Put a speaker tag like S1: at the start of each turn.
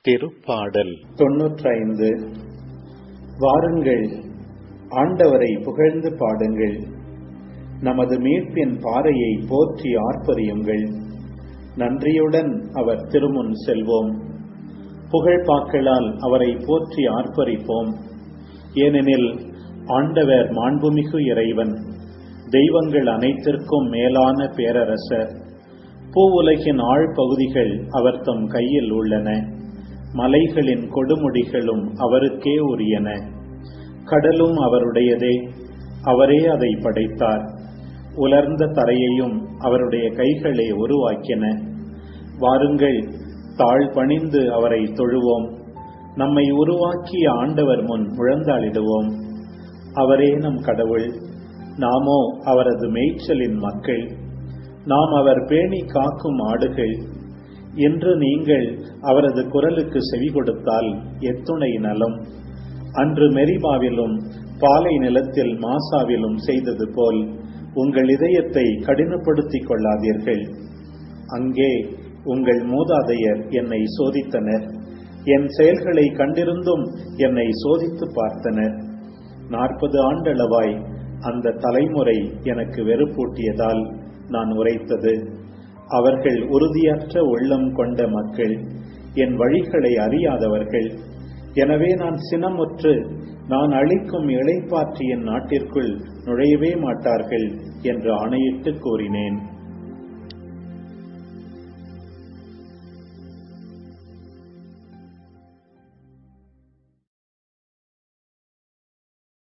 S1: திருப்பாடல்
S2: தொன்னூற்றைந்து வாருங்கள் ஆண்டவரை புகழ்ந்து பாடுங்கள் நமது மீட்பின் பாறையை போற்றி ஆர்ப்பரியுங்கள் நன்றியுடன் அவர் திருமுன் செல்வோம் புகழ்பாக்களால் அவரை போற்றி ஆர்ப்பரிப்போம் ஏனெனில் ஆண்டவர் மாண்புமிகு இறைவன் தெய்வங்கள் அனைத்திற்கும் மேலான பேரரசர் பூவுலகின் ஆழ்பகுதிகள் அவர் தம் கையில் உள்ளன மலைகளின் கொடுமுடிகளும் அவருக்கே உரியன கடலும் அவருடையதே அவரே அதை படைத்தார் உலர்ந்த தரையையும் அவருடைய கைகளே உருவாக்கின வாருங்கள் தாழ் பணிந்து அவரை தொழுவோம் நம்மை உருவாக்கிய ஆண்டவர் முன் முழந்தாளிடுவோம் அவரே நம் கடவுள் நாமோ அவரது மேய்ச்சலின் மக்கள் நாம் அவர் பேணி காக்கும் ஆடுகள் என்று நீங்கள் அவரது குரலுக்கு செவி கொடுத்தால் எத்துணை நலம் அன்று மெரிபாவிலும் பாலை நிலத்தில் மாசாவிலும் செய்தது போல் உங்கள் இதயத்தை கடினப்படுத்திக் கொள்ளாதீர்கள் அங்கே உங்கள் மூதாதையர் என்னை சோதித்தனர் என் செயல்களை கண்டிருந்தும் என்னை சோதித்து பார்த்தனர் நாற்பது ஆண்டளவாய் அந்த தலைமுறை எனக்கு வெறுப்பூட்டியதால் நான் உரைத்தது அவர்கள் உறுதியற்ற உள்ளம் கொண்ட மக்கள் என் வழிகளை அறியாதவர்கள் எனவே நான் சினமுற்று நான் அளிக்கும் இளைப்பாற்றியின் நாட்டிற்குள் நுழையவே மாட்டார்கள் என்று ஆணையிட்டு கூறினேன்